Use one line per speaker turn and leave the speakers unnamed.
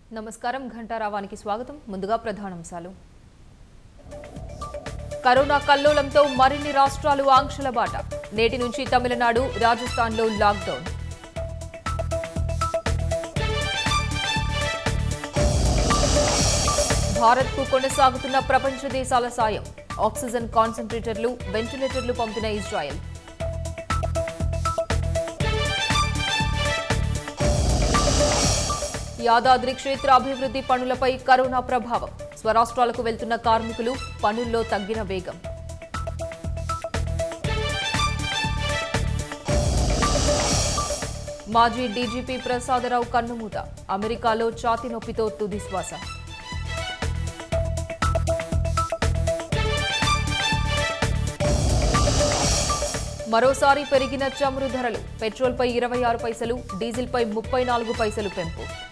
నమస్కారం ఘంటారావానికి స్వాగతం ముందుగా ప్రధానాంశాలు కరోనా కల్లోలంతో మరిన్ని రాష్ట్రాలు ఆంక్షల బాట నేటి నుంచి తమిళనాడు రాజస్థాన్లో లాక్డౌన్ భారత్కు కొనసాగుతున్న ప్రపంచ దేశాల సాయం ఆక్సిజన్ కాన్సంట్రేటర్లు వెంటిలేటర్లు పంపిన ఇజ్రాయెల్ యాదాద్రి క్షేత్ర అభివృద్ధి పనులపై కరోనా ప్రభావం స్వరాష్ట్రాలకు వెళ్తున్న కార్మికులు పనుల్లో తగ్గిన వేగం మాజీ డీజీపీ ప్రసాదరావు కన్నుమూత అమెరికాలో ఛాతి నొప్పితో తుది శ్వాస మరోసారి పెరిగిన చమురు ధరలు పెట్రోల్పై ఇరవై ఆరు పైసలు డీజిల్పై ముప్పై నాలుగు పైసలు పెంపు